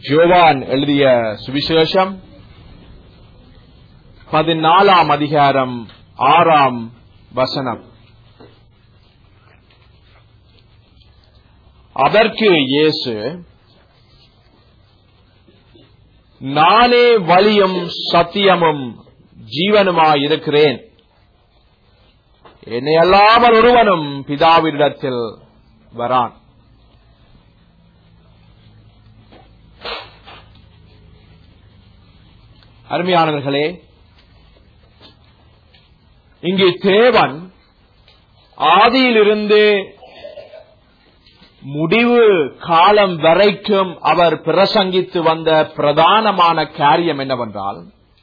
ஜோவான் எழுதிய சுவிசேஷம் பதினாலாம் அதிகாரம் ஆறாம் வசனம் அதற்கு இயேசு நானே வழியும் சத்தியமும் ஜீவனுமாயிருக்கிறேன் என்னை அல்லாமல் ஒருவனும் பிதாவினிடத்தில் வரான் அருமையானவர்களே இங்கே தேவன் ஆதியிலிருந்து முடிவு காலம் வரைக்கும் அவர் பிரசங்கித்து வந்த பிரதானமான காரியம் என்னவென்றால்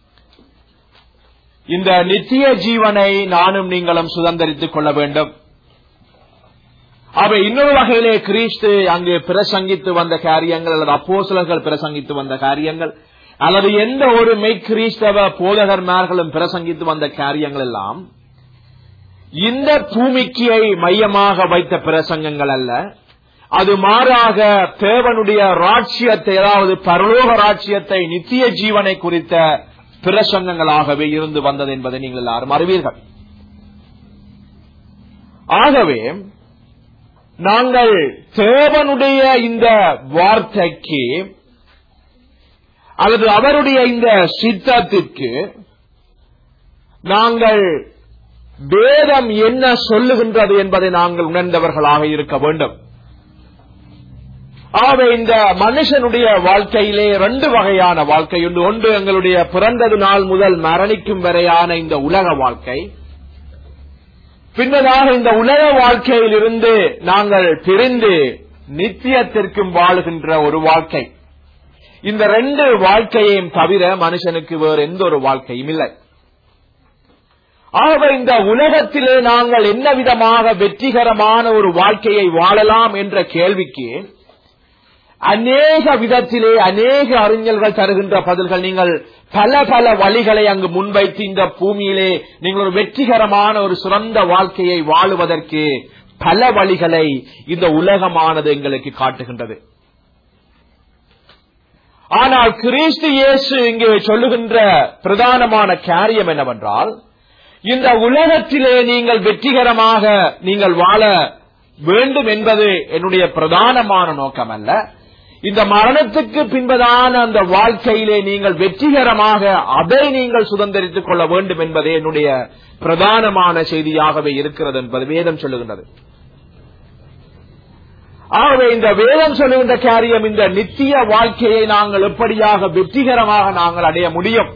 இந்த நித்திய ஜீவனை நானும் நீங்களும் சுதந்திரித்துக் கொள்ள வேண்டும் அவை இன்னொரு வகையிலே கிறிஸ்து அங்கு பிரசங்கித்து வந்த காரியங்கள் அல்லது அப்போசலர்கள் பிரசங்கித்து வந்த காரியங்கள் அல்லது எந்த ஒரு மெய் கிறிஸ்தவ போதகர்மார்களும் பிரசங்கித்து வந்த காரியங்கள் எல்லாம் இந்த பூமிக்கையை மையமாக வைத்த பிரசங்கங்கள் அல்ல அது மாறாக தேவனுடைய ராட்சியத்தை அதாவது பரலோக ராட்சியத்தை நித்திய ஜீவனை குறித்த பிரசங்கங்களாகவே இருந்து வந்தது என்பதை நீங்கள் எல்லாரும் அறிவீர்கள் ஆகவே நாங்கள் தேவனுடைய இந்த வார்த்தைக்கு அல்லது அவருடைய இந்த சித்தத்திற்கு நாங்கள் வேதம் என்ன சொல்லுகின்றது என்பதை நாங்கள் உணர்ந்தவர்களாக இருக்க வேண்டும் ஆகவே இந்த மனுஷனுடைய வாழ்க்கையிலே ரெண்டு வகையான வாழ்க்கை உண்டு ஒன்று எங்களுடைய பிறந்தது நாள் முதல் மரணிக்கும் வரையான இந்த உலக வாழ்க்கை பின்னதாக இந்த உலக வாழ்க்கையில் இருந்து நாங்கள் பிரிந்து நித்தியத்திற்கும் வாழுகின்ற ஒரு வாழ்க்கை இந்த ரெண்டு வாழ்க்கையையும் தவிர மனுஷனுக்கு வேறு எந்த ஒரு வாழ்க்கையும் இல்லை ஆகவே இந்த உலகத்திலே நாங்கள் என்ன விதமாக வெற்றிகரமான ஒரு வாழ்க்கையை வாழலாம் என்ற கேள்விக்கு அநேக விதத்திலே அநேக அறிஞர்கள் தருகின்ற பதில்கள் நீங்கள் பல பல வழிகளை அங்கு முன்வைத்து இந்த பூமியிலே நீங்கள் ஒரு வெற்றிகரமான ஒரு சிறந்த வாழ்க்கையை வாழுவதற்கு பல வழிகளை இந்த உலகமானது எங்களுக்கு காட்டுகின்றது ஆனால் கிறிஸ்து இயேசு இங்கே சொல்லுகின்ற பிரதானமான காரியம் என்னவென்றால் இந்த உலகத்திலே நீங்கள் வெற்றிகரமாக நீங்கள் வாழ வேண்டும் என்பது என்னுடைய பிரதானமான நோக்கம் அல்ல இந்த மரணத்துக்கு பின்பதான அந்த வாழ்க்கையிலே நீங்கள் வெற்றிகரமாக அதை நீங்கள் சுதந்திரித்துக் கொள்ள வேண்டும் என்பதே என்னுடைய பிரதானமான செய்தியாகவே இருக்கிறது என்பது வேதம் சொல்லுகின்றது ஆகவே இந்த வேதம் சொல்லுகின்ற காரியம் இந்த நித்திய வாழ்க்கையை நாங்கள் எப்படியாக வெற்றிகரமாக நாங்கள் அடைய முடியும்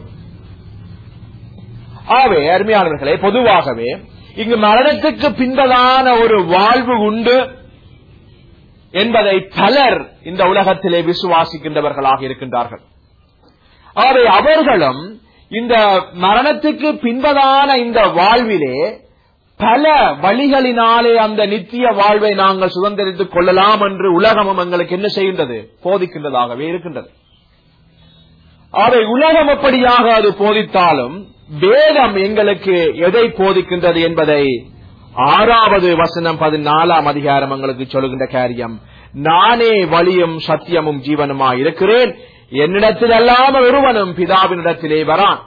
ஆகவே அருமையானவர்களே பொதுவாகவே இங்கு மரணத்துக்கு பின்பதான ஒரு வாழ்வு உண்டு என்பதை பலர் இந்த உலகத்திலே விசுவாசிக்கின்றவர்களாக இருக்கின்றார்கள் ஆகவே அவர்களும் இந்த மரணத்துக்கு பின்பதான இந்த வாழ்விலே பல வழிகளினாலே அந்த நித்திய வாழ்வை நாங்கள் சுதந்திரித்துக் கொள்ளலாம் என்று உலகமும் எங்களுக்கு என்ன செய்கின்றது போதிக்கின்றதாகவே இருக்கின்றது அவை உலகம் எப்படியாக அது போதித்தாலும் வேதம் எங்களுக்கு எதை போதிக்கின்றது என்பதை ஆறாவது வசனம் பதினாலாம் அதிகாரம் எங்களுக்கு சொல்லுகின்ற காரியம் நானே வழியும் சத்தியமும் ஜீவனுமா இருக்கிறேன் என்னிடத்தில் அல்லாமல் ஒருவனும் பிதாவினிடத்திலே வரான்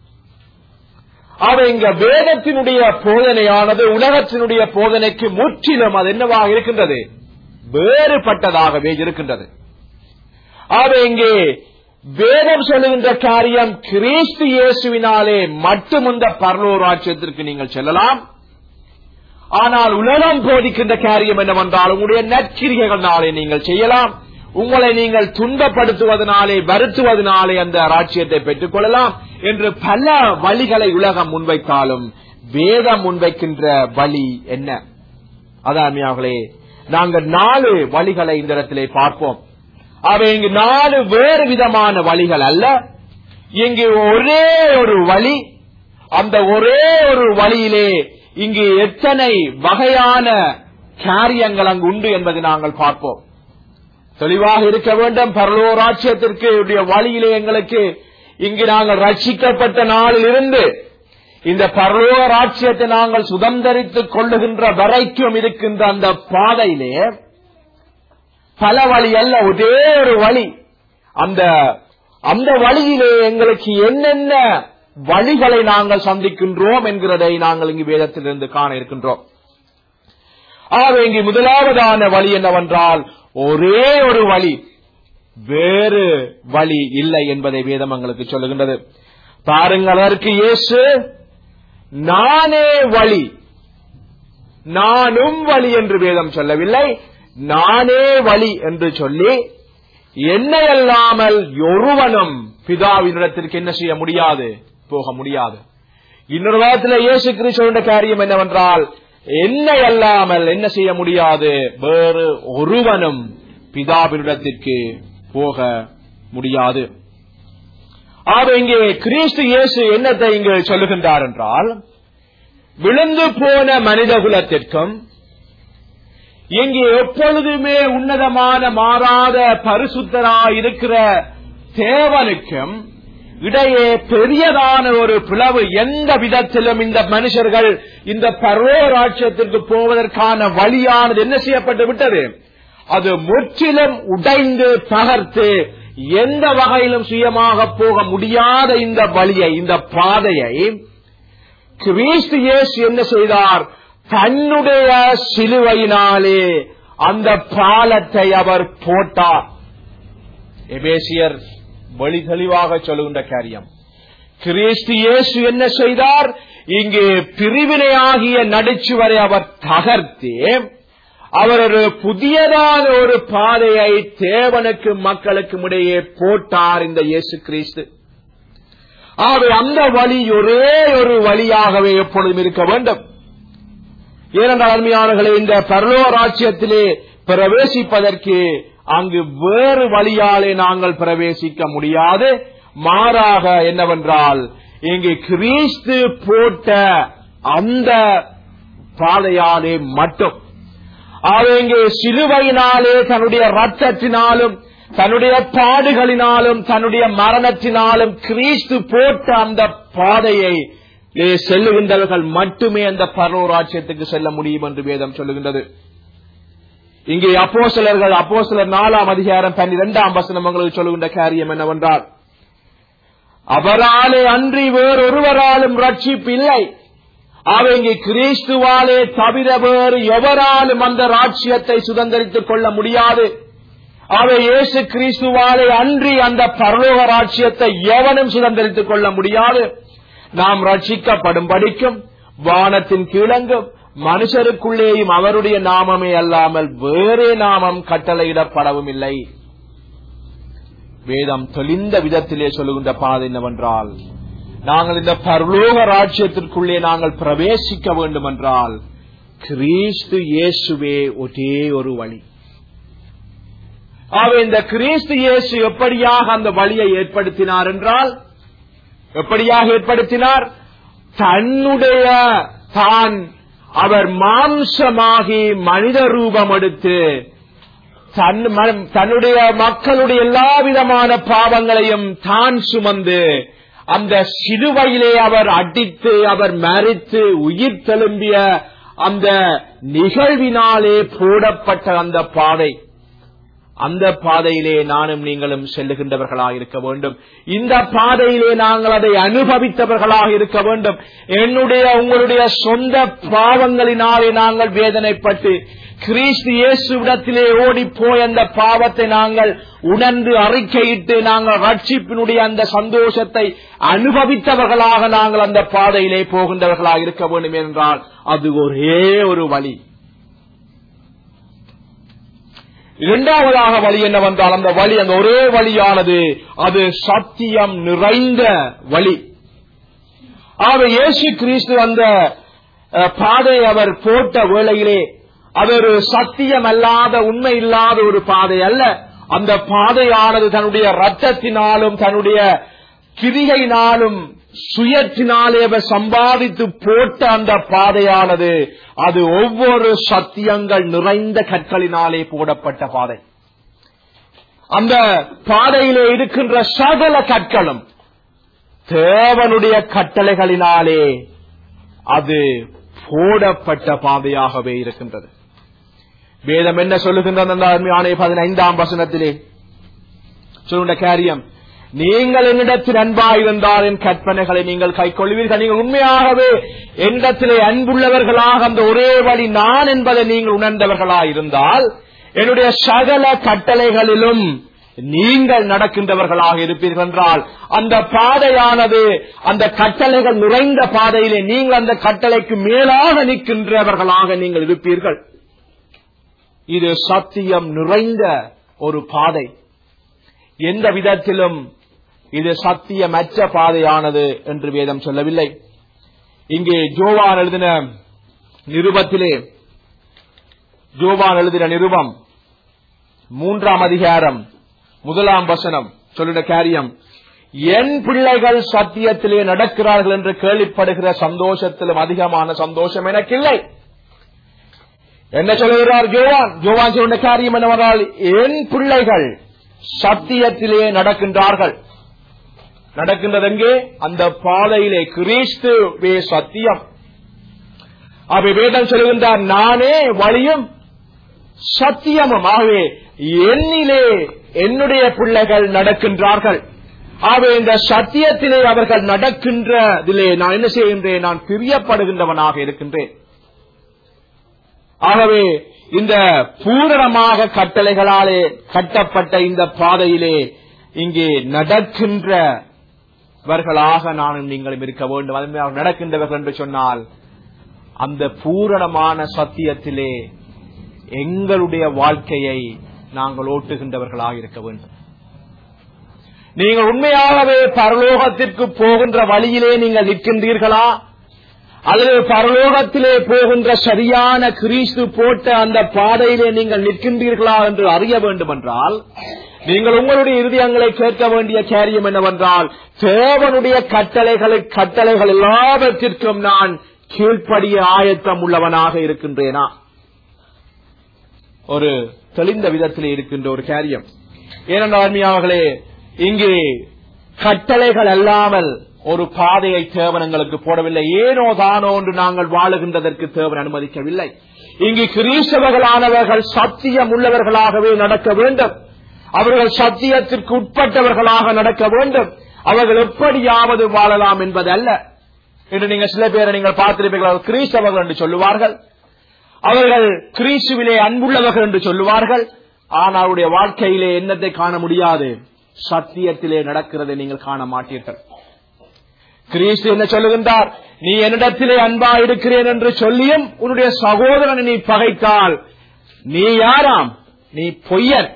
அவை இங்க வேதத்தினுடைய போதனையானது உலகத்தினுடைய போதனைக்கு முற்றிலும் அது என்னவாக இருக்கின்றது வேறுபட்டதாகவே இருக்கின்றது அவை இங்கே வேதம் சொல்லுகின்ற காரியம் கிறிஸ்து இயேசுவினாலே மட்டும் இந்த பரலோராட்சியத்திற்கு நீங்கள் செல்லலாம் ஆனால் உலகம் போதிக்கின்ற காரியம் என்னவென்றால் உங்களுடைய நற்கிரிகைகளாலே நீங்கள் செய்யலாம் உங்களை நீங்கள் துன்பப்படுத்துவதனாலே வருத்துவதனாலே அந்த ராட்சியத்தை பெற்றுக் கொள்ளலாம் என்று பல வழிகளை உலகம் முன்வைத்தாலும் வேதம் முன்வைக்கின்ற வழி என்ன அதாமியார்களே நாங்கள் நாலு வழிகளை இந்த இடத்திலே பார்ப்போம் அவை இங்கு நாலு வேறு விதமான வழிகள் அல்ல இங்கு ஒரே ஒரு வழி அந்த ஒரே ஒரு வழியிலே இங்கு எத்தனை வகையான காரியங்கள் அங்கு உண்டு என்பதை நாங்கள் பார்ப்போம் தெளிவாக இருக்க வேண்டும் பரலோராட்சியத்திற்கு வழியிலே எங்களுக்கு இங்கு நாங்கள் ரட்சிக்கப்பட்ட நாளில் இருந்து இந்த பரலோராட்சியத்தை நாங்கள் சுதந்திரித்துக் கொள்ளுகின்ற வரைக்கும் இருக்கின்ற அந்த பாதையிலே பல வழி அல்ல ஒரே ஒரு வழி அந்த அந்த வழியிலே எங்களுக்கு என்னென்ன வழிகளை நாங்கள் சந்திக்கின்றோம் என்கிறதை நாங்கள் இங்கு வேதத்திலிருந்து காண இருக்கின்றோம் ஆக இங்கு முதலாவதான வழி என்னவென்றால் ஒரே ஒரு வழி வேறு வழி இல்லை என்பதை வேதம் எங்களுக்கு சொல்லுகின்றது பாருங்கள் அதற்கு இயேசு நானே வழி நானும் வழி என்று வேதம் சொல்லவில்லை நானே வழி என்று சொல்லி என்னை அல்லாமல் ஒருவனும் பிதாவினிடத்திற்கு என்ன செய்ய முடியாது போக முடியாது இன்னொரு வாரத்தில் இயேசு கிறிஸ்துவ காரியம் என்னவென்றால் என்னை அல்லாமல் என்ன செய்ய முடியாது வேறு ஒருவனும் பிதாவினிடத்திற்கு போக முடியாது ஆக இங்கே கிறிஸ்து இயேசு என்னத்தை இங்கு சொல்லுகின்றார் என்றால் விழுந்து போன மனித குலத்திற்கும் இங்கே எப்பொழுதுமே உன்னதமான மாறாத பரிசுத்தராய் இருக்கிற தேவனுக்கும் இடையே பெரியதான ஒரு பிளவு எந்த விதத்திலும் இந்த மனுஷர்கள் இந்த பரோராட்சியத்திற்கு போவதற்கான வழியானது என்ன செய்யப்பட்டு விட்டது அது முற்றிலும் உடைந்து தகர்த்து எந்த வகையிலும் சுயமாக போக முடியாத இந்த வழியை இந்த பாதையை கிறிஸ்து இயேசு என்ன செய்தார் தன்னுடைய சிலுவையினாலே அந்த பாலத்தை அவர் போட்டார் எபேசியர் வழி தெளிவாக சொல்லுகின்ற காரியம் கிறிஸ்து இயேசு என்ன செய்தார் இங்கு பிரிவினையாகிய நடிச்சுவரை அவர் தகர்த்தே அவர் ஒரு புதியதான ஒரு பாதையை தேவனுக்கு மக்களுக்கும் இடையே போட்டார் இந்த இயேசு கிறிஸ்து ஆகவே அந்த வழி ஒரே ஒரு வழியாகவே எப்பொழுதும் இருக்க வேண்டும் ஏனென்றால் அருமையானர்களே இந்த பரலோராட்சியத்திலே பிரவேசிப்பதற்கு அங்கு வேறு வழியாலே நாங்கள் பிரவேசிக்க முடியாது மாறாக என்னவென்றால் இங்கு கிறிஸ்து போட்ட அந்த பாதையாலே மட்டும் அவர் இங்கே சிலுவையினாலே தன்னுடைய ரத்தத்தினாலும் தன்னுடைய பாடுகளினாலும் தன்னுடைய மரணத்தினாலும் கிறிஸ்து போட்ட அந்த பாதையை செல்லுகின்றவர்கள் மட்டுமே அந்த பரலோராட்சியத்துக்கு செல்ல முடியும் என்று வேதம் சொல்லுகின்றது இங்கே அப்போ சிலர்கள் அப்போ சிலர் நாலாம் அதிகாரம் பன்னிரெண்டாம் வசனம் உங்களுக்கு சொல்லுகின்ற காரியம் என்னவென்றால் அவராலே அன்றி வேறொருவராலும் ரட்சிப்பு இல்லை அவங்க கிறிஸ்துவாலே தவிர வேறு எவராலும் அந்த ராட்சியத்தை சுதந்திரித்துக் கொள்ள முடியாது அவை இயேசு கிறிஸ்துவாலே அன்றி அந்த பரலோக ராட்சியத்தை எவனும் சுதந்திரித்துக் கொள்ள முடியாது நாம் ரட்சிக்கப்படும் படிக்கும் வானத்தின் கீழங்கும் மனுஷருக்குள்ளேயும் அவருடைய நாமமே அல்லாமல் வேறே நாமம் கட்டளையிடப்படவும் இல்லை வேதம் தெளிந்த விதத்திலே சொல்லுகின்ற பாதை என்னவென்றால் நாங்கள் இந்த பரலோக ராஜ்யத்திற்குள்ளே நாங்கள் பிரவேசிக்க வேண்டும் என்றால் கிறிஸ்து இயேசுவே ஒரே ஒரு வழி ஆக இந்த கிறிஸ்து இயேசு எப்படியாக அந்த வழியை ஏற்படுத்தினார் என்றால் எப்படியாக ஏற்படுத்தினார் தன்னுடைய தான் அவர் மாம்சமாகி மனித ரூபம் எடுத்து தன்னுடைய மக்களுடைய எல்லா விதமான பாவங்களையும் தான் சுமந்து அந்த சிலுவையிலே அவர் அடித்து அவர் மறித்து உயிர் தெலும்பிய அந்த நிகழ்வினாலே போடப்பட்ட அந்த பாதை அந்த பாதையிலே நானும் நீங்களும் செல்லுகின்றவர்களாக இருக்க வேண்டும் இந்த பாதையிலே நாங்கள் அதை அனுபவித்தவர்களாக இருக்க வேண்டும் என்னுடைய உங்களுடைய சொந்த பாவங்களினாலே நாங்கள் வேதனைப்பட்டு கிறிஸ்து இயேசுவிடத்திலே ஓடி போய் அந்த பாவத்தை நாங்கள் உணர்ந்து அறிக்கையிட்டு நாங்கள் ரட்சிப்பினுடைய அந்த சந்தோஷத்தை அனுபவித்தவர்களாக நாங்கள் அந்த பாதையிலே போகின்றவர்களாக இருக்க வேண்டும் என்றால் அது ஒரே ஒரு வழி இரண்டாவதாக வழி என்னவென்றால் அந்த வழி அந்த ஒரே வழியானது அது சத்தியம் நிறைந்த வழி ஆக இயேசு கிறிஸ்து அந்த பாதை அவர் போட்ட வேளையிலே அது ஒரு சத்தியம் அல்லாத உண்மை இல்லாத ஒரு பாதை அல்ல அந்த பாதையானது தன்னுடைய ரத்தத்தினாலும் தன்னுடைய கிரிகையினாலும் சுயத்தினாலே அவர் சம்பாதித்து போட்ட அந்த பாதையானது அது ஒவ்வொரு சத்தியங்கள் நிறைந்த கற்களினாலே போடப்பட்ட பாதை அந்த பாதையிலே இருக்கின்ற சகல கற்களும் தேவனுடைய கட்டளைகளினாலே அது போடப்பட்ட பாதையாகவே இருக்கின்றது வேதம் என்ன சொல்லுகின்றது அந்த அருமையான பதினைந்தாம் வசனத்திலே சொல்லுண்ட காரியம் நீங்கள் என்னிடத்தில் அன்பாயிருந்தால் என் கற்பனைகளை நீங்கள் கைக்கொள்வீர்கள் நீங்கள் உண்மையாகவே என்னிடத்திலே அன்புள்ளவர்களாக அந்த ஒரே வழி நான் என்பதை நீங்கள் உணர்ந்தவர்களாயிருந்தால் என்னுடைய சகல கட்டளைகளிலும் நீங்கள் நடக்கின்றவர்களாக இருப்பீர்கள் என்றால் அந்த பாதையானது அந்த கட்டளைகள் நிறைந்த பாதையிலே நீங்கள் அந்த கட்டளைக்கு மேலாக நிற்கின்றவர்களாக நீங்கள் இருப்பீர்கள் இது சத்தியம் நிறைந்த ஒரு பாதை எந்த விதத்திலும் இது சத்தியமற்ற பாதையானது என்று வேதம் சொல்லவில்லை இங்கே ஜோவான் எழுதின நிருபத்திலே ஜோவான் எழுதின நிருபம் மூன்றாம் அதிகாரம் முதலாம் வசனம் சொல்லுட காரியம் என் பிள்ளைகள் சத்தியத்திலே நடக்கிறார்கள் என்று கேள்விப்படுகிற சந்தோஷத்திலும் அதிகமான சந்தோஷம் எனக்கில்லை என்ன சொல்லுகிறார் ஜோவான் ஜோவான் சொன்ன காரியம் என்னவென்றால் என் பிள்ளைகள் சத்தியத்திலே நடக்கின்றார்கள் நடக்கின்றது எங்கே அந்த பாதையிலே கிறிஸ்துவே சத்தியம் அவை வேதம் சொல்லுகின்றார் நானே வழியும் சத்தியமும் ஆகவே என்னிலே என்னுடைய பிள்ளைகள் நடக்கின்றார்கள் ஆகவே இந்த சத்தியத்திலே அவர்கள் நடக்கின்றதிலே நான் என்ன செய்கின்றேன் நான் பிரியப்படுகின்றவனாக இருக்கின்றேன் ஆகவே இந்த பூரணமாக கட்டளைகளாலே கட்டப்பட்ட இந்த பாதையிலே இங்கே நடக்கின்றவர்களாக நானும் நீங்களும் இருக்க வேண்டும் அது நடக்கின்றவர்கள் என்று சொன்னால் அந்த பூரணமான சத்தியத்திலே எங்களுடைய வாழ்க்கையை நாங்கள் ஓட்டுகின்றவர்களாக இருக்க வேண்டும் நீங்கள் உண்மையாகவே பரலோகத்திற்கு போகின்ற வழியிலே நீங்கள் நிற்கின்றீர்களா அல்லது பரலோகத்திலே போகின்ற சரியான கிறிஸ்து போட்ட அந்த பாதையிலே நீங்கள் நிற்கின்றீர்களா என்று அறிய வேண்டும் என்றால் நீங்கள் உங்களுடைய இருதயங்களை கேட்க வேண்டிய காரியம் என்னவென்றால் தேவனுடைய கட்டளைகளை கட்டளைகள் எல்லாவற்றிற்கும் நான் கீழ்ப்படிய ஆயத்தம் உள்ளவனாக இருக்கின்றேனா ஒரு தெளிந்த விதத்திலே இருக்கின்ற ஒரு காரியம் ஏனென்றால் அருமையாவர்களே இங்கே கட்டளைகள் அல்லாமல் ஒரு பாதையை தேவன் எங்களுக்கு போடவில்லை ஏனோ தானோ என்று நாங்கள் வாழுகின்றதற்கு தேவன் அனுமதிக்கவில்லை இங்கு கிரீஸ்தவர்களானவர்கள் சத்தியம் உள்ளவர்களாகவே நடக்க வேண்டும் அவர்கள் சத்தியத்திற்கு உட்பட்டவர்களாக நடக்க வேண்டும் அவர்கள் எப்படியாவது வாழலாம் என்பது அல்ல என்று நீங்க சில பேரை நீங்கள் பார்த்திருப்பீர்கள் கிறிஸ்தவர்கள் என்று சொல்லுவார்கள் அவர்கள் கிறிஸ்துவிலே அன்புள்ளவர்கள் என்று சொல்லுவார்கள் ஆனால் அவருடைய வாழ்க்கையிலே என்னத்தை காண முடியாது சத்தியத்திலே நடக்கிறதை நீங்கள் காண மாட்டீர்கள் கிறிஸ்து என்ன சொல்லுகின்றார் நீ என்னிடத்திலே அன்பா இருக்கிறேன் என்று சொல்லியும் உன்னுடைய சகோதரனை நீ பகைத்தால் நீ யாராம் நீ பொய்யன்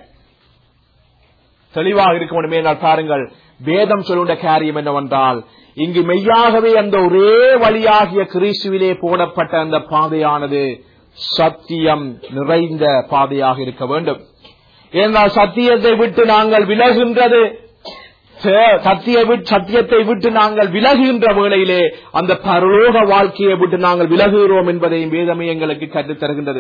தெளிவாக இருக்க முடியுமே என்றால் பாருங்கள் வேதம் சொல்லுண்ட காரியம் என்னவென்றால் இங்கு மெய்யாகவே அந்த ஒரே வழியாகிய கிறிஸ்துவிலே போடப்பட்ட அந்த பாதையானது சத்தியம் நிறைந்த பாதையாக இருக்க வேண்டும் ஏனென்றால் சத்தியத்தை விட்டு நாங்கள் விலகுகின்றது சத்திய சத்தியத்தை விட்டு நாங்கள் விலகுகின்ற வேளையிலே அந்த பரலோக வாழ்க்கையை விட்டு நாங்கள் விலகுகிறோம் என்பதையும் வேதமே எங்களுக்கு கற்றுத் தருகின்றது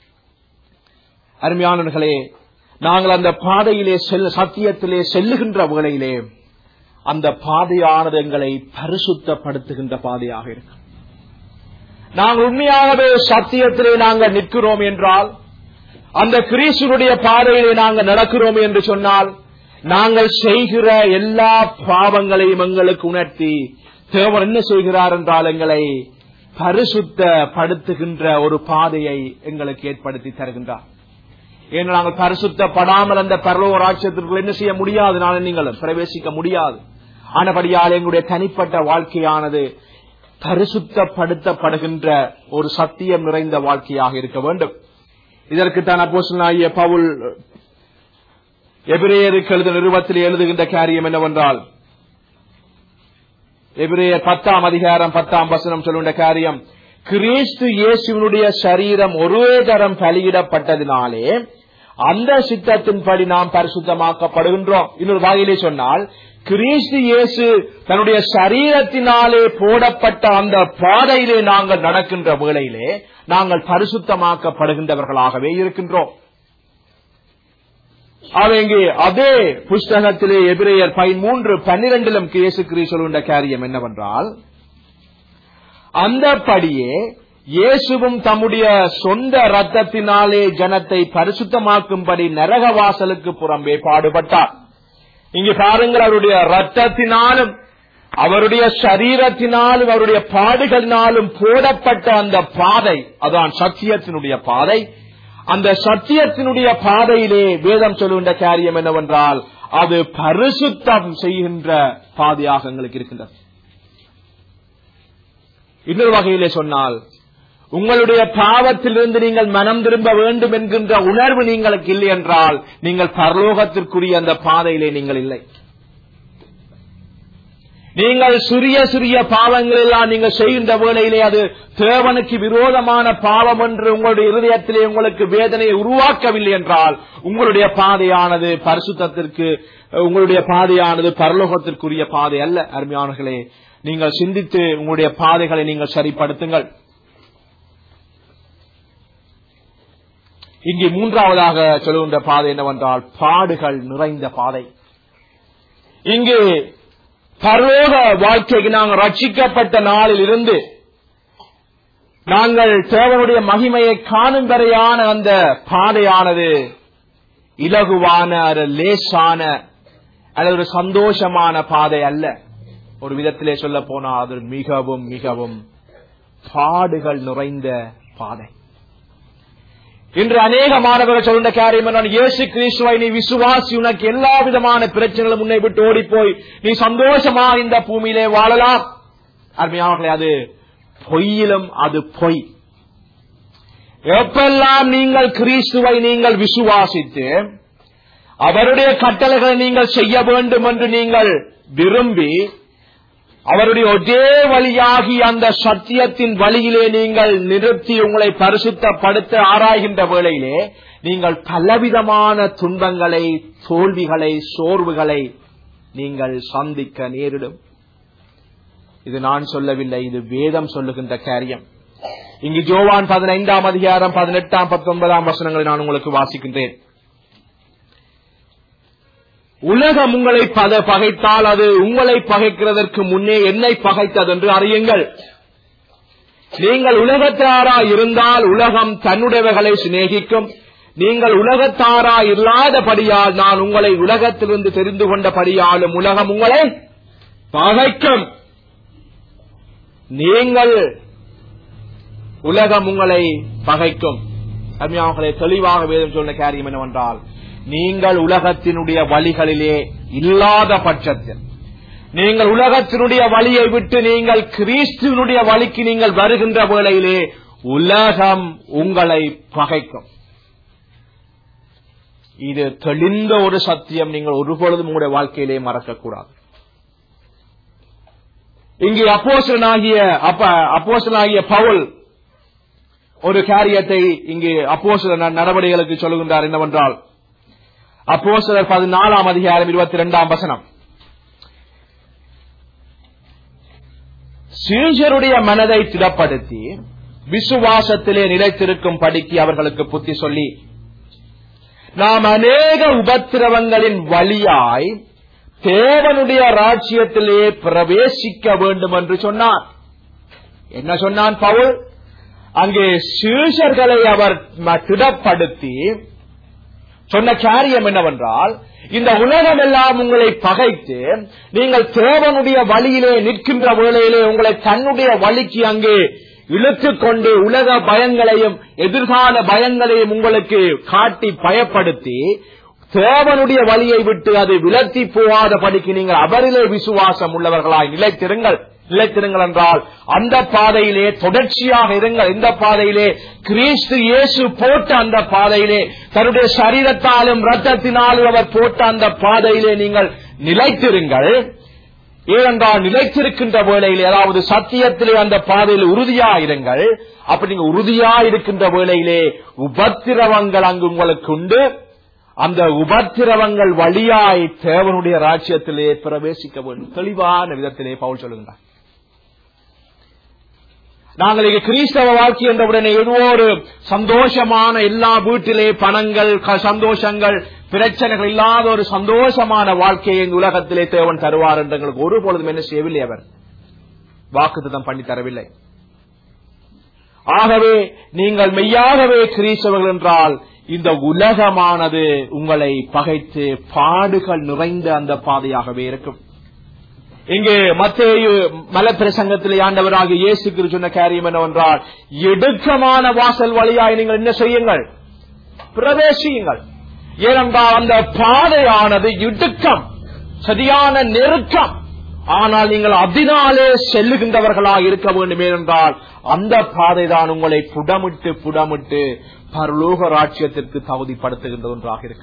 அருமையானவர்களே நாங்கள் அந்த பாதையிலே செல் சத்தியத்திலே செல்லுகின்ற வேளையிலே அந்த பாதையானது எங்களை பரிசுத்தப்படுத்துகின்ற பாதையாக இருக்கும் நாங்கள் உண்மையாகவே சத்தியத்திலே நாங்கள் நிற்கிறோம் என்றால் அந்த கிரீசுடைய பாதையிலே நாங்கள் நடக்கிறோம் என்று சொன்னால் நாங்கள் செய்கிற எல்லா பாவங்களையும் எங்களுக்கு உணர்த்தி தேவன் என்ன செய்கிறார் என்றால் எங்களை பரிசுத்தப்படுத்துகின்ற ஒரு பாதையை எங்களுக்கு ஏற்படுத்தி தருகின்றார் ஏன்னா நாங்கள் பரிசுத்தப்படாமல் அந்த பரலோக ராட்சியத்திற்குள் என்ன செய்ய முடியாது நான் நீங்களும் பிரவேசிக்க முடியாது ஆனபடியால் எங்களுடைய தனிப்பட்ட வாழ்க்கையானது பரிசுத்தப்படுத்தப்படுகின்ற ஒரு சத்தியம் நிறைந்த வாழ்க்கையாக இருக்க வேண்டும் இதற்கு தான் அப்போசனாகிய பவுல் எபிரேயருக்கு எழுத நிறுவத்தில் எழுதுகின்ற காரியம் என்னவென்றால் எபிரேயர் பத்தாம் அதிகாரம் பத்தாம் வசனம் சொல்லுகின்ற காரியம் கிறிஸ்து இயேசுவினுடைய சரீரம் ஒரே தரம் பலியிடப்பட்டதினாலே அந்த சித்தத்தின்படி நாம் பரிசுத்தமாக்கப்படுகின்றோம் இன்னொரு வகையிலே சொன்னால் கிறிஸ்து இயேசு தன்னுடைய சரீரத்தினாலே போடப்பட்ட அந்த பாதையிலே நாங்கள் நடக்கின்ற வேளையிலே நாங்கள் பரிசுத்தமாக்கப்படுகின்றவர்களாகவே இருக்கின்றோம் அவங்க அதே புஸ்தகத்திலே எபிரேயர் பதிமூன்று பன்னிரண்டிலும் இயேசு கிறிஸ்து காரியம் என்னவென்றால் அந்தபடியே இயேசுவும் தம்முடைய சொந்த ரத்தத்தினாலே ஜனத்தை பரிசுத்தமாக்கும்படி நரக வாசலுக்கு புறம்பே பாடுபட்டார் இங்கு பாருங்கள் அவருடைய ரத்தத்தினாலும் அவருடைய சரீரத்தினாலும் அவருடைய பாடுகளினாலும் போடப்பட்ட அந்த பாதை அதான் சத்தியத்தினுடைய பாதை அந்த சத்தியத்தினுடைய பாதையிலே வேதம் சொல்லுகின்ற காரியம் என்னவென்றால் அது பரிசுத்தம் செய்கின்ற பாதையாக எங்களுக்கு இருக்கின்றது இன்னொரு வகையிலே சொன்னால் உங்களுடைய பாவத்திலிருந்து நீங்கள் மனம் திரும்ப வேண்டும் என்கின்ற உணர்வு நீங்களுக்கு இல்லை என்றால் நீங்கள் பரலோகத்திற்குரிய அந்த பாதையிலே நீங்கள் இல்லை நீங்கள் சிறிய சிறிய பாவங்கள் எல்லாம் நீங்கள் செய்கின்ற வேளையிலே அது தேவனுக்கு விரோதமான பாவம் என்று உங்களுடைய இருதயத்திலே உங்களுக்கு வேதனையை உருவாக்கவில்லை என்றால் உங்களுடைய பாதையானது பரிசுத்தத்திற்கு உங்களுடைய பாதையானது பரலோகத்திற்குரிய பாதை அல்ல அருமையானர்களே நீங்கள் சிந்தித்து உங்களுடைய பாதைகளை நீங்கள் சரிப்படுத்துங்கள் இங்கே மூன்றாவதாக சொல்லுகின்ற பாதை என்னவென்றால் பாடுகள் நிறைந்த பாதை இங்கு பரலோக வாழ்க்கைக்கு நாங்கள் ரட்சிக்கப்பட்ட நாளில் இருந்து நாங்கள் தேவனுடைய மகிமையை காணும் வரையான அந்த பாதையானது இலகுவான ஒரு லேசான அல்லது ஒரு சந்தோஷமான பாதை அல்ல ஒரு விதத்திலே சொல்ல போனா அது மிகவும் மிகவும் பாடுகள் நிறைந்த பாதை இன்று அநேக மாணவர்கள் சொல்கின்ற காரியம் என்னன்னா, இயேசு கிறிஸ்துவை நீ விசுவாசி உனக்கு எல்லா விதமான பிரச்சனைகளும் முன்னை விட்டு ஓடிப்போய் நீ சந்தோஷமா இந்த பூமியிலே வாழலாம் அருமையானவர்களே அது பொய்யிலும் அது பொய் எப்பெல்லாம் நீங்கள் கிறிஸ்துவை நீங்கள் விசுவாசித்து அவருடைய கட்டளைகளை நீங்கள் செய்ய வேண்டும் என்று நீங்கள் விரும்பி அவருடைய ஒரே வழியாகி அந்த சத்தியத்தின் வழியிலே நீங்கள் நிறுத்தி உங்களை பரிசுத்தப்படுத்த ஆராய்கின்ற வேளையிலே நீங்கள் பலவிதமான துன்பங்களை தோல்விகளை சோர்வுகளை நீங்கள் சந்திக்க நேரிடும் இது நான் சொல்லவில்லை இது வேதம் சொல்லுகின்ற காரியம் இங்கு ஜோவான் பதினைந்தாம் அதிகாரம் பதினெட்டாம் பத்தொன்பதாம் வசனங்களை நான் உங்களுக்கு வாசிக்கின்றேன் உலகம் உங்களை பத பகைத்தால் அது உங்களை பகைக்கிறதற்கு முன்னே என்னை பகைத்தது என்று அறியுங்கள் நீங்கள் உலகத்தாரா இருந்தால் உலகம் தன்னுடையவைகளை சிநேகிக்கும் நீங்கள் உலகத்தாரா இல்லாதபடியால் நான் உங்களை உலகத்திலிருந்து தெரிந்து கொண்டபடியாலும் உலகம் உங்களை பகைக்கும் நீங்கள் உலகம் உங்களை பகைக்கும் அருமையானவர்களே தெளிவாக வேதம் சொன்ன காரியம் என்னவென்றால் நீங்கள் உலகத்தினுடைய வழிகளிலே இல்லாத பட்சத்தில் நீங்கள் உலகத்தினுடைய வழியை விட்டு நீங்கள் கிறிஸ்துவனுடைய வழிக்கு நீங்கள் வருகின்ற வேளையிலே உலகம் உங்களை பகைக்கும் இது தெளிந்த ஒரு சத்தியம் நீங்கள் ஒருபொழுதும் உங்களுடைய வாழ்க்கையிலே மறக்கக்கூடாது இங்கே அப்போசனாகிய அப்ப அப்போசனாகிய பவுல் ஒரு காரியத்தை இங்கே அப்போசல நடவடிக்கைகளுக்கு சொல்லுகின்றார் என்னவென்றால் அப்போசலர் பதினாலாம் அதிகாரம் இருபத்தி இரண்டாம் வசனம் சீஷருடைய மனதை திடப்படுத்தி விசுவாசத்திலே நிலைத்திருக்கும் படிக்கு அவர்களுக்கு புத்தி சொல்லி நாம் அநேக உபத்திரவங்களின் வழியாய் தேவனுடைய ராஜ்யத்திலே பிரவேசிக்க வேண்டும் என்று சொன்னார் என்ன சொன்னான் பவுல் அங்கே சீஷர்களை அவர் ம- திடப்படுத்தி சொன்ன காரியம் என்னவென்றால் இந்த உலகம் எல்லாம் உங்களை பகைத்து நீங்கள் தேவனுடைய வழியிலே நிற்கின்ற வேளையிலே உங்களை தன்னுடைய வழிக்கு அங்கே இழுத்துக் கொண்டு உலக பயங்களையும் எதிர்கால பயங்களையும் உங்களுக்கு காட்டி பயப்படுத்தி தேவனுடைய வழியை விட்டு அது விலத்தி போகாத படிக்கு நீங்கள் அவரிலே விசுவாசம் உள்ளவர்களாய் நிலைத்திருங்கள் நிலைத்திருங்கள் என்றால் அந்த பாதையிலே தொடர்ச்சியாக இருங்கள் இந்த பாதையிலே கிறிஸ்து இயேசு போட்ட அந்த பாதையிலே தன்னுடைய சரீரத்தாலும் ரத்தத்தினாலும் அவர் போட்ட அந்த பாதையிலே நீங்கள் நிலைத்திருங்கள் ஏனென்றால் நிலைத்திருக்கின்ற வேளையிலே அதாவது சத்தியத்திலே அந்த பாதையில் உறுதியாயிருங்கள் அப்படி நீங்க உறுதியாயிருக்கின்ற வேளையிலே உபத்திரவங்கள் அங்கு உங்களுக்கு உண்டு அந்த உபத்திரவங்கள் வழியாய் தேவனுடைய ராஜ்யத்திலே பிரவேசிக்க வேண்டும் தெளிவான விதத்திலே பவுல் சொல்லுகின்றார் நாங்கள் இங்கு கிறிஸ்தவ வாழ்க்கை என்றவுடனே ஏதோ ஒரு சந்தோஷமான எல்லா வீட்டிலே பணங்கள் க- சந்தோஷங்கள் பிரச்சனைகள் இல்லாத ஒரு சந்தோஷமான வாழ்க்கையை இந்த உலகத்திலே தேவன் தருவார் என்று எங்களுக்கு ஒருபொழுதும் என்ன செய்யவில்லை அவர் வாக்குத்தம் பண்ணி தரவில்லை ஆகவே நீங்கள் மெய்யாகவே கிறிஸ்தவர்கள் என்றால் இந்த உலகமானது உங்களை பகைத்து பாடுகள் நிறைந்த அந்த பாதையாகவே இருக்கும் இங்கு மத்தேயு மலப்பிரசங்கத்திலே ஆண்டவராக இயேசு கிறிஸ்து சொன்ன காரியம் என்னவென்றால் இடுக்கமான வாசல் வழியாய் நீங்கள் என்ன செய்யுங்கள் பிரவேசியுங்கள் ஏனென்றால் அந்த பாதையானது இடுக்கம் சரியான நெருக்கம் ஆனால் நீங்கள் அதனாலே செல்லுகின்றவர்களாக இருக்க வேண்டும் ஏனென்றால் அந்த பாதைதான் உங்களை புடமிட்டு புடமிட்டு பரலோக ராட்சியத்திற்கு தகுதிப்படுத்துகின்ற ஒன்றாக இருக்கு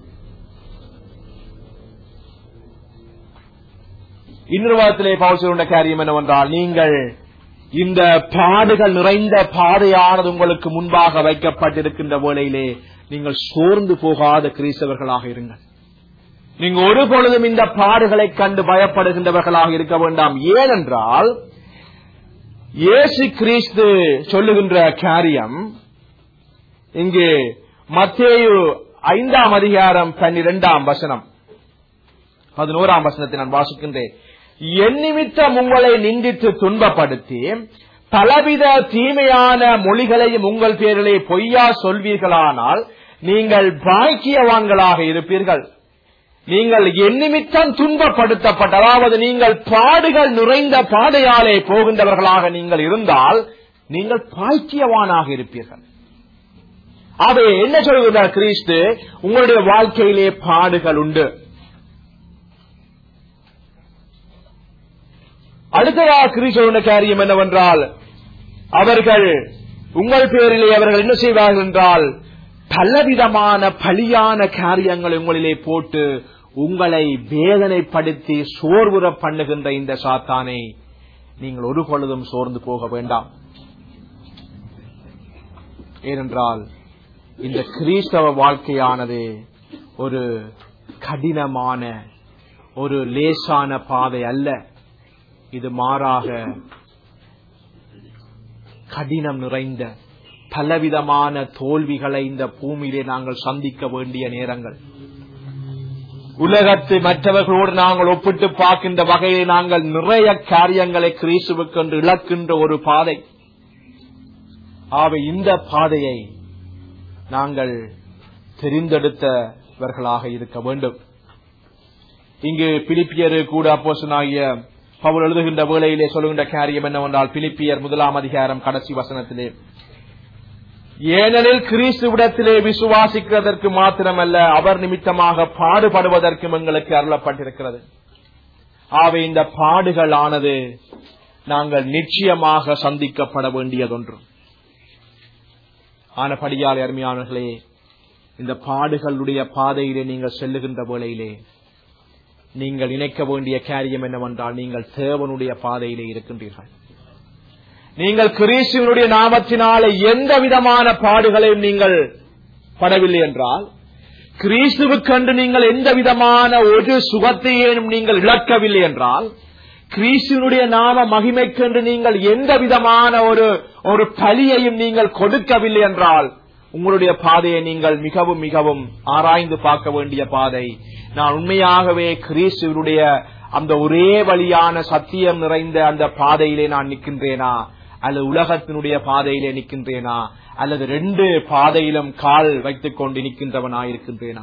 இன்னொரு வாரத்திலே பவுல் காரியம் என்னவென்றால் நீங்கள் இந்த பாடுகள் நிறைந்த பாதையானது உங்களுக்கு முன்பாக வைக்கப்பட்டிருக்கின்ற வேளையிலே நீங்கள் சோர்ந்து போகாத கிறிஸ்தவர்களாக இருங்கள் நீங்க ஒரு பொழுதும் இந்த பாடுகளை கண்டு பயப்படுகின்றவர்களாக இருக்க வேண்டாம் ஏனென்றால் இயேசு கிறிஸ்து சொல்லுகின்ற காரியம் இங்கு மத்தேயு ஐந்தாம் அதிகாரம் பன்னிரெண்டாம் வசனம் பதினோராம் வசனத்தை நான் வாசிக்கின்றேன் என் நிமித்தம் உங்களை நிந்தித்து துன்பப்படுத்தி பலவித தீமையான மொழிகளையும் உங்கள் பேரிலே பொய்யா சொல்வீர்களானால் நீங்கள் பாக்கியவான்களாக இருப்பீர்கள் நீங்கள் என் நிமித்தம் துன்பப்படுத்தப்பட்ட அதாவது நீங்கள் பாடுகள் நிறைந்த பாதையாலே போகின்றவர்களாக நீங்கள் இருந்தால் நீங்கள் பாக்கியவானாக இருப்பீர்கள் அவை என்ன சொல்கிறார் கிறிஸ்து உங்களுடைய வாழ்க்கையிலே பாடுகள் உண்டு அடுத்ததாக கிறிஸ்துவ காரியம் என்னவென்றால் அவர்கள் உங்கள் பேரிலே அவர்கள் என்ன செய்வார்கள் என்றால் பலவிதமான பலியான காரியங்களை உங்களிலே போட்டு உங்களை வேதனைப்படுத்தி சோர்வுற பண்ணுகின்ற இந்த சாத்தானை நீங்கள் ஒரு பொழுதும் சோர்ந்து போக வேண்டாம் ஏனென்றால் இந்த கிறிஸ்தவ வாழ்க்கையானது ஒரு கடினமான ஒரு லேசான பாதை அல்ல இது மாறாக கடினம் நிறைந்த பலவிதமான தோல்விகளை இந்த பூமியிலே நாங்கள் சந்திக்க வேண்டிய நேரங்கள் உலகத்து மற்றவர்களோடு நாங்கள் ஒப்பிட்டு பார்க்கின்ற வகையில் நாங்கள் நிறைய காரியங்களை கிறிஸ்துவுக்கென்று இழக்கின்ற ஒரு பாதை ஆக இந்த பாதையை நாங்கள் தெரிந்தெடுத்தவர்களாக இருக்க வேண்டும் இங்கு பிலிப்பியரு கூட அப்போசனாகிய பவுல் எழுதுகின்ற வேளையிலே சொல்லுகின்ற காரியம் என்னவென்றால் பிலிப்பியர் முதலாம் அதிகாரம் கடைசி வசனத்திலே ஏனெனில் கிறிஸ்துவிடத்திலே விசுவாசிக்கிறதற்கு மாத்திரமல்ல அவர் நிமித்தமாக பாடுபடுவதற்கும் எங்களுக்கு அருளப்பட்டிருக்கிறது ஆக இந்த பாடுகள் ஆனது நாங்கள் நிச்சயமாக சந்திக்கப்பட வேண்டியதொன்று ஆனபடியால் அருமையானர்களே இந்த பாடுகளுடைய பாதையிலே நீங்கள் செல்லுகின்ற வேளையிலே நீங்கள் இணைக்க வேண்டிய காரியம் என்னவென்றால் நீங்கள் தேவனுடைய பாதையிலே இருக்கின்றீர்கள் நீங்கள் கிறிஸ்துவனுடைய நாமத்தினாலே எந்த விதமான பாடுகளையும் நீங்கள் படவில்லை என்றால் கிறிஸ்துவுக்கென்று நீங்கள் எந்த விதமான ஒரு சுகத்தையும் நீங்கள் இழக்கவில்லை என்றால் கிறிஸ்துவனுடைய நாம மகிமைக்கென்று நீங்கள் எந்த விதமான ஒரு ஒரு பலியையும் நீங்கள் கொடுக்கவில்லை என்றால் உங்களுடைய பாதையை நீங்கள் மிகவும் மிகவும் ஆராய்ந்து பார்க்க வேண்டிய பாதை நான் உண்மையாகவே கிறிஸ்துவனுடைய அந்த ஒரே வழியான சத்தியம் நிறைந்த அந்த பாதையிலே நான் நிற்கின்றேனா அல்லது உலகத்தினுடைய பாதையிலே நிற்கின்றேனா அல்லது ரெண்டு பாதையிலும் கால் வைத்துக் கொண்டு நிற்கின்றவனா இருக்கின்றேனா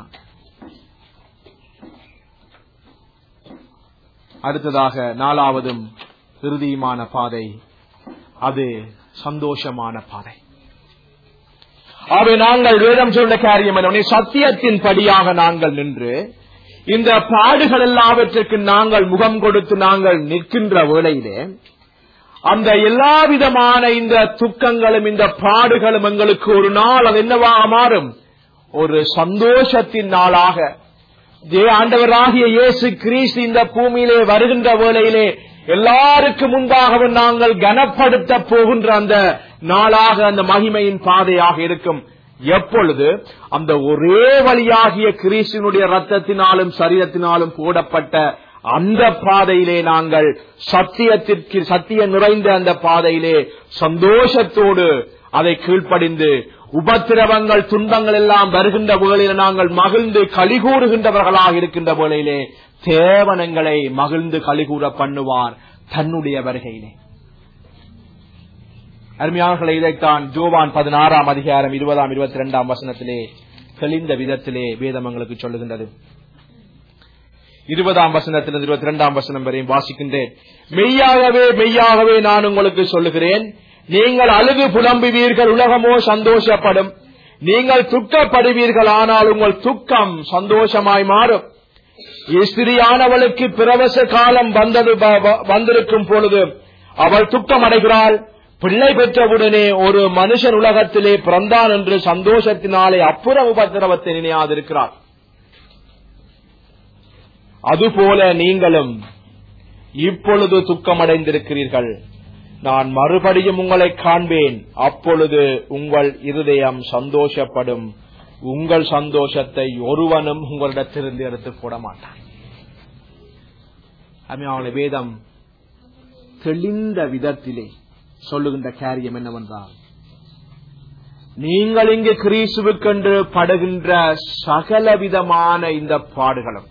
அடுத்ததாக நாலாவதும் இறுதியுமான பாதை அது சந்தோஷமான பாதை அவை நாங்கள் வேதம் சொன்ன காரியம் என்ன சத்தியத்தின் படியாக நாங்கள் நின்று இந்த பாடுகள் எல்லாவற்றுக்கு நாங்கள் முகம் கொடுத்து நாங்கள் நிற்கின்ற வேளையிலே அந்த எல்லா விதமான இந்த துக்கங்களும் இந்த பாடுகளும் எங்களுக்கு ஒரு நாள் அது என்னவாக மாறும் ஒரு சந்தோஷத்தின் நாளாக ஜே ஆண்டவராகிய இயேசு கிறிஸ்து இந்த பூமியிலே வருகின்ற வேளையிலே எல்லாருக்கும் முன்பாகவும் நாங்கள் கனப்படுத்த போகின்ற அந்த நாளாக அந்த மகிமையின் பாதையாக இருக்கும் எப்பொழுது அந்த ஒரே வழியாகிய கிறிஸ்தினுடைய ரத்தத்தினாலும் சரீரத்தினாலும் போடப்பட்ட அந்த பாதையிலே நாங்கள் சத்தியத்திற்கு சத்தியம் நிறைந்த அந்த பாதையிலே சந்தோஷத்தோடு அதை கீழ்ப்படிந்து உபத்திரவங்கள் துன்பங்கள் எல்லாம் வருகின்ற வேளையில நாங்கள் மகிழ்ந்து கலிகூறுகின்றவர்களாக இருக்கின்ற வேளையிலே தேவனங்களை மகிழ்ந்து கலிகூற பண்ணுவார் தன்னுடைய வருகையிலே அருமையானர்களை இதைத்தான் ஜோவான் பதினாறாம் அதிகாரம் இருபதாம் இருபத்தி இரண்டாம் வசனத்திலே தெளிந்த விதத்திலே வேதம் எங்களுக்கு சொல்லுகின்றது இருபதாம் வசனத்திலிருந்து இருபத்தி இரண்டாம் வசனம் வரையும் வாசிக்கின்றேன் மெய்யாகவே மெய்யாகவே நான் உங்களுக்கு சொல்லுகிறேன் நீங்கள் அழுது புலம்புவீர்கள் உலகமோ சந்தோஷப்படும் நீங்கள் துக்கப்படுவீர்கள் ஆனால் உங்கள் துக்கம் சந்தோஷமாய் மாறும் ஸ்திரியானவளுக்கு பிரவச காலம் வந்தது வ- வ- வந்திருக்கும் பொழுது அவள் துக்கம் அடைகிறாள் பிள்ளை பெற்றவுடனே ஒரு மனுஷன் உலகத்திலே பிறந்தான் என்று சந்தோஷத்தினாலே அப்புற உபத்திரவத்தை நினையாதிருக்கிறார் அதுபோல நீங்களும் இப்பொழுது துக்கமடைந்திருக்கிறீர்கள் நான் மறுபடியும் உங்களை காண்பேன் அப்பொழுது உங்கள் இருதயம் சந்தோஷப்படும் உங்கள் சந்தோஷத்தை ஒருவனும் உங்களிடத்திலிருந்து எடுத்து போட மாட்டான் அவங்கள வேதம் தெளிந்த விதத்திலே சொல்லுகின்ற காரியம் என்னவென்றால் நீங்கள் இங்கு கிறிஸ்துவுக்கென்று படுகின்ற சகலவிதமான இந்த பாடுகளும்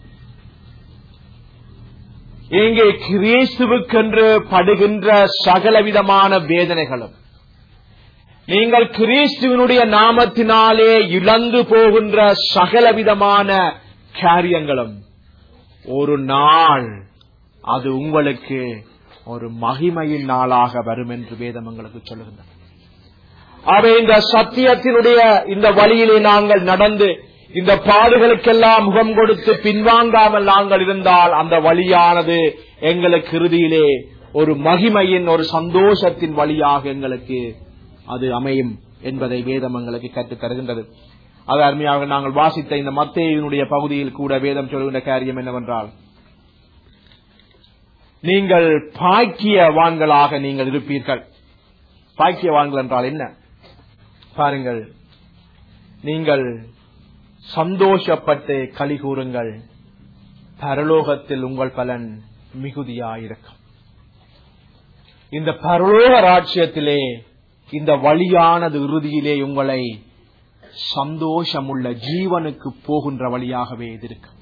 இங்கே கிறிஸ்துவுக்கென்று படுகின்ற சகலவிதமான வேதனைகளும் நீங்கள் கிறிஸ்துவனுடைய நாமத்தினாலே இழந்து போகின்ற சகலவிதமான காரியங்களும் ஒரு நாள் அது உங்களுக்கு ஒரு மகிமையின் நாளாக வரும் என்று வேதம் எங்களுக்கு சொல்லுகின்றது அவை இந்த சத்தியத்தினுடைய இந்த வழியிலே நாங்கள் நடந்து இந்த பாடுகளுக்கெல்லாம் முகம் கொடுத்து பின்வாங்காமல் நாங்கள் இருந்தால் அந்த வழியானது எங்களுக்கு இறுதியிலே ஒரு மகிமையின் ஒரு சந்தோஷத்தின் வழியாக எங்களுக்கு அது அமையும் என்பதை வேதம் எங்களுக்கு கற்றுத் தருகின்றது அது அருமையாக நாங்கள் வாசித்த இந்த மத்தேயினுடைய பகுதியில் கூட வேதம் சொல்கின்ற காரியம் என்னவென்றால் நீங்கள் பாக்கியவான்களாக நீங்கள் இருப்பீர்கள் பாக்கியவான்கள் என்றால் என்ன பாருங்கள் நீங்கள் சந்தோஷப்பட்டு களி கூறுங்கள் பரலோகத்தில் உங்கள் பலன் மிகுதியாயிருக்கும் இந்த பரலோக ராட்சியத்திலே இந்த வழியானது இறுதியிலே உங்களை சந்தோஷமுள்ள ஜீவனுக்கு போகின்ற வழியாகவே இது இருக்கும்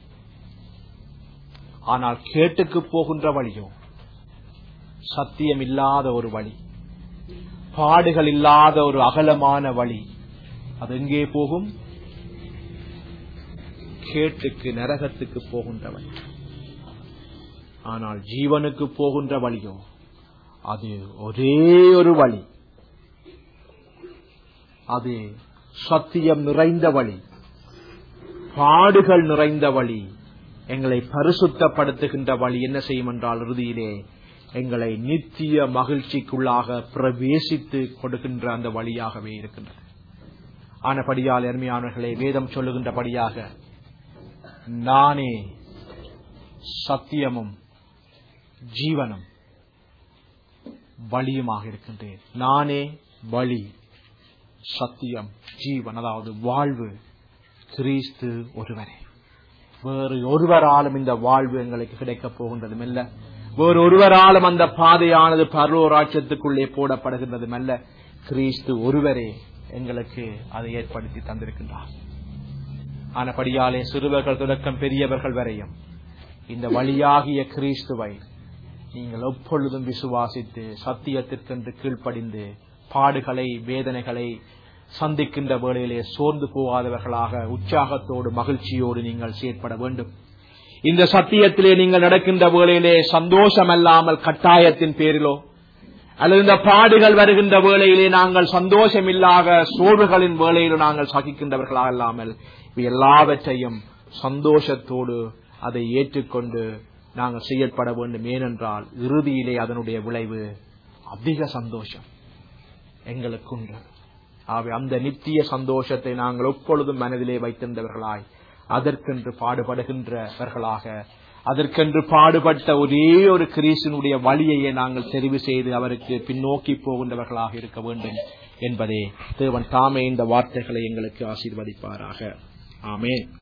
ஆனால் கேட்டுக்கு போகின்ற வழியோ சத்தியம் இல்லாத ஒரு வழி பாடுகள் இல்லாத ஒரு அகலமான வழி அது எங்கே போகும் கேட்டுக்கு நரகத்துக்கு போகின்ற வழி ஆனால் ஜீவனுக்கு போகின்ற வழியோ அது ஒரே ஒரு வழி அது சத்தியம் நிறைந்த வழி பாடுகள் நிறைந்த வழி எங்களை பரிசுத்தப்படுத்துகின்ற வழி என்ன செய்யும் என்றால் இறுதியிலே எங்களை நித்திய மகிழ்ச்சிக்குள்ளாக பிரவேசித்து கொடுக்கின்ற அந்த வழியாகவே இருக்கின்றது ஆனபடியால் அருமையானவர்களே வேதம் சொல்லுகின்றபடியாக நானே சத்தியமும் ஜீவனும் வழியுமாக இருக்கின்றேன் நானே வழி சத்தியம் ஜீவன் அதாவது வாழ்வு கிறிஸ்து ஒருவரே வேறு ஒருவராலும் இந்த வாழ்வு எங்களுக்கு கிடைக்கப் போகின்றதும் அல்ல வேறு ஒருவராலும் அந்த பாதையானது பரலோராட்சத்துக்குள்ளே போடப்படுகின்றதும் அல்ல கிறிஸ்து ஒருவரே எங்களுக்கு அதை ஏற்படுத்தி தந்திருக்கின்றார் ஆனபடியாலே சிறுவர்கள் தொடக்கம் பெரியவர்கள் வரையும் இந்த வழியாகிய கிறிஸ்துவை நீங்கள் எப்பொழுதும் விசுவாசித்து சத்தியத்திற்கென்று கீழ்ப்படிந்து பாடுகளை வேதனைகளை சந்திக்கின்ற வேளையிலே சோர்ந்து போகாதவர்களாக உற்சாகத்தோடு மகிழ்ச்சியோடு நீங்கள் செயற்பட வேண்டும் இந்த சத்தியத்திலே நீங்கள் நடக்கின்ற வேளையிலே சந்தோஷம் அல்லாமல் கட்டாயத்தின் பேரிலோ அல்லது இந்த பாடுகள் வருகின்ற வேளையிலே நாங்கள் சந்தோஷம் இல்லாத சோர்வுகளின் வேளையிலோ நாங்கள் சகிக்கின்றவர்களாக இல்லாமல் இவை எல்லாவற்றையும் சந்தோஷத்தோடு அதை ஏற்றுக்கொண்டு நாங்கள் செயற்பட வேண்டும் ஏனென்றால் இறுதியிலே அதனுடைய விளைவு அதிக சந்தோஷம் எங்களுக்குண்டு ஆகவே அந்த நித்திய சந்தோஷத்தை நாங்கள் எப்பொழுதும் மனதிலே வைத்திருந்தவர்களாய் அதற்கென்று பாடுபடுகின்றவர்களாக அதற்கென்று பாடுபட்ட ஒரே ஒரு கிரீசனுடைய வழியையே நாங்கள் தெரிவு செய்து அவருக்கு பின்னோக்கி போகின்றவர்களாக இருக்க வேண்டும் என்பதே தேவன் தாமே இந்த வார்த்தைகளை எங்களுக்கு ஆசீர்வதிப்பாராக ஆமென்